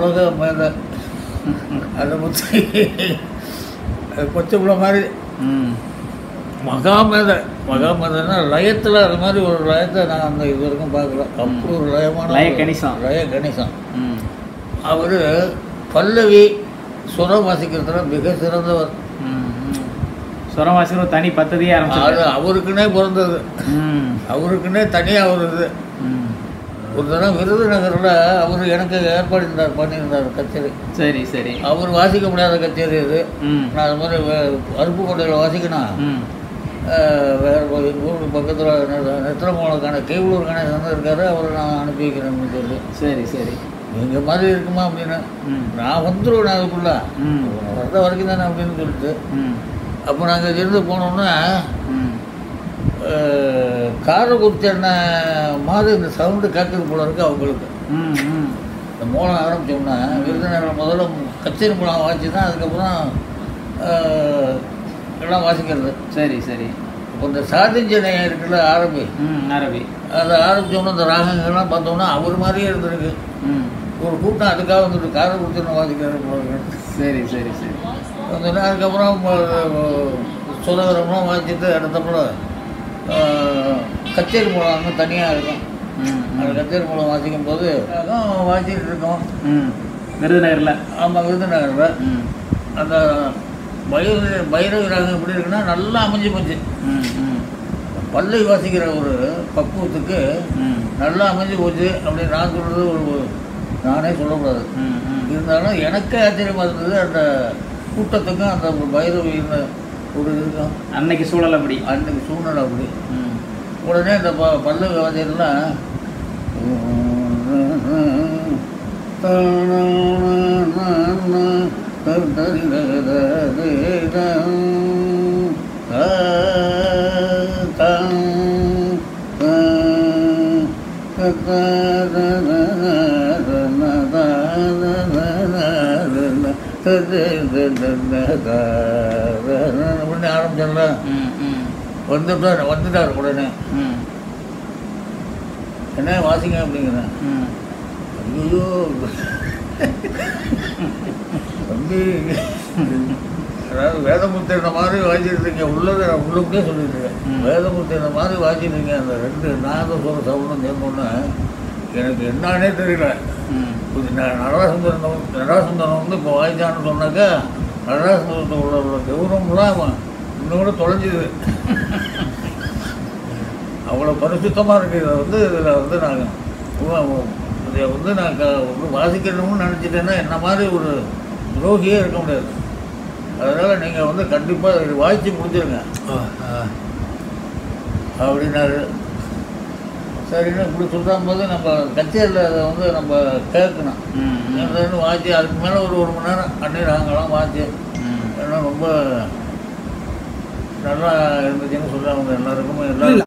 உலக மேதை அதை பற்றி கொச்சை பிள்ளை மாதிரி ம் மகாமேதை மகாமேதைன்னா லயத்தில் அது மாதிரி ஒரு லயத்தை நான் அந்த இது வரைக்கும் பார்க்கல அப்படி ஒரு லயமான லய ஒரு- கணிசம். லய கணிசம் ம் அவர் பல்லவி சுரம் வாசிக்கிறதுல மிக சிறந்தவர் ம் ம் சுரம் வாசிக்கிற ஒரு தனி பத்ததியே அது ஆரம்பிச்சு அவருக்குன்னே பிறந்தது ம் அவருக்குன்னே தனியாக ஒரு இது ம் ஒரு தடவை விருதுநகரில் அவர் எனக்கு ஏற்பாடு இருந்தார் பண்ணியிருந்தார் கச்சேரி சரி சரி அவர் வாசிக்க முடியாத கச்சேரி இது ம் நான் அது மாதிரி வே- அருப்புக்கோட்டையில் வாசிக்கணும் ம் அஹ் வேற ஒரு எங்கள் ஊருக்கு பக்கத்தில் நெத்திரமோளக்கான கேவலூர் கணேசன் இருக்காரு அவரை நான் அனுப்பி வைக்கிறேன்னு சொல்லி சரி சரி எங்கள் மாதிரி இருக்குமா அப்படின்னு ம் நான் வந்துடுவேன் அதுக்குள்ள ம் வர்ற வரைக்கும் தானே அப்படின்னு சொல்லிட்டு ம் அப்போ நாங்கள் இருந்து போனோம்னா ம் அஹ், காரைக்குறிச்சி அண்ணன் மாதிரி இந்த சவுண்டு கேட்குறது போல இருக்கு அவங்களுக்கு ம் ம் இந்த மூலம் ஆரம்பித்தோம்னா விருதுநகர் முதல்ல கச்சேரி மூலம் வாசி தான் அதுக்கப்புறம் அஹ், எல்லாம் வாசிக்கிறது சரி சரி இப்போ இந்த சாதிஞ்சனை இருக்குல்ல ஆரம்பி ம் அரபி அதை ஆரம்பித்தோம்னா இந்த ராகங்கள்லாம் பார்த்தோம்னா அவர் மாதிரியே இருந்திருக்கு ம் ஒரு கூட்டம் அதுக்காக வந்துட்டு காரைக்குறிச்சி வாசிக்கிறது போல இருக்கு சரி சரி சரி வந்துட்டு அதுக்கப்புறம் சுரகரம்லாம் வாசிச்சுட்டு அடுத்தப்பட கச்சேரி மூலம் வந்து தனியாக இருக்கும் ம் அந்த கச்சேரி மூலம் வாசிக்கும் போது ராகம் வாசிச்சுட்டு இருக்கோம் ம் விருதுநகரில் ஆமாம் விருதுநகரில் ம் அந்த பைரவி பைரவி ராகம் எப்படி இருக்குன்னா நல்லா அமைஞ்சு போச்சு ம் ம் பல்லை வாசிக்கிற ஒரு பக்குவத்துக்கு ம் நல்லா அமைஞ்சு போச்சு அப்படின்னு நான் சொல்கிறது ஒரு நானே சொல்லக்கூடாது ம் ம் இருந்தாலும் எனக்கே ஆச்சரியமாக இருந்தது அந்த கூட்டத்துக்கும் அந்த ஒரு பைரவின்னு ஒரு இதுக்கும் அன்னைக்கு சூழல் அப்படி அன்னைக்கு சூழ்நிலை அப்படி ம் உடனே இந்த ப பல்லு வாத்தியெல்லாம் உடனே ஆரம்பிச்சோம்ல ம் ம் வந்துட்டார் வந்துட்டார் உடனே ம் என்ன வாசிங்க அப்படிங்கிறேன் ம் ஐயோ தம்பி அதாவது வேதமுத்தின மாதிரி வாசிச்சிருக்கீங்க உள்ளதை நான் உள்ளுக்கே சொல்லிட்டு இருக்கேன் ம். வேதமுத்தின மாதிரி வாசிச்சிருக்கீங்க அந்த ரெண்டு நாதஸ்வர சவுண்டும் சேர்ந்தோன்னே எனக்கு என்னன்னே தெரியல ம் இது ந- நடராசுந்தரம் நடராசுந்தரம் வந்து இப்போ வாய்ச்சான்னு சொன்னாக்கா நடராசுந்தரத்தோட உள்ள கௌரவம்லாம் அவன் இன்னும் கூட தொலைஞ்சுது அவ்வளோ பரிசுத்தமாக இருக்குது இதை வந்து இதில் வந்து நாங்கள் இதை வந்து நான் க- வந்து வாசிக்கணும்னு நினச்சிட்டேன்னா என்ன மாதிரி ஒரு துரோகியே இருக்க முடியாது அதனால் நீங்கள் வந்து கண்டிப்பாக இதை வாய்ச்சி முடிச்சிருங்க அப்படின்னாரு சரின்னு இப்படி சொல்கிற போது நம்ம கச்சேரியில் அதை வந்து நம்ம கேட்கணும் ம் ம் என்னன்னு வாட்சி அதுக்கு மேலே ஒரு ஒரு மணி நேரம் அன்னி ராங்கெல்லாம் வாட்சி ம் ஏன்னா ரொம்ப நல்லா இருந்துச்சுன்னு சொல்லி அவங்க எல்லாருக்குமே எல்லாரும்